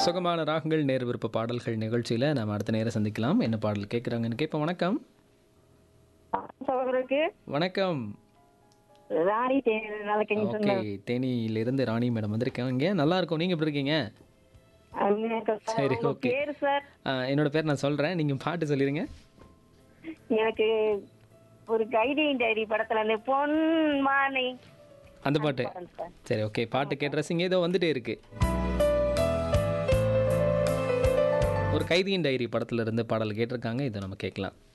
சுகமான ராகங்கள் நேர் விருப்ப பாடல்கள் நிகழ்ச்சியில் நம்ம அடுத்த நேரம் சந்திக்கலாம் என்ன பாடல் கேட்குறாங்கன்னு கேட்போம் வணக்கம் சகோதரருக்கு வணக்கம் ராணி தேர் நாளைக்கு ஓகே தேனியிலிருந்து ராணி மேடம் வந்திருக்காங்க நல்லா இருக்கும் நீங்கள் எப்படி இருக்கீங்க சரி, உங்க okay. பேரு சார் ஆ, என்னோட பேர் நான் சொல்கிறேன் நீங்கள் பாட்டு சொல்லிடுங்க எனக்கு ஒரு கைடியின் டைரி படத்துல அந்த பொன் மானை அந்த பாட்டு படம் சார் சரி ஓகே பாட்டு கேட்ட ரசிங்க ஏதோ வந்துட்டே இருக்கு ஒரு கைதியின் டைரி படத்துல இருந்து பாடல் கேட்டிருக்காங்க இதை நம்ம கேட்கலாம்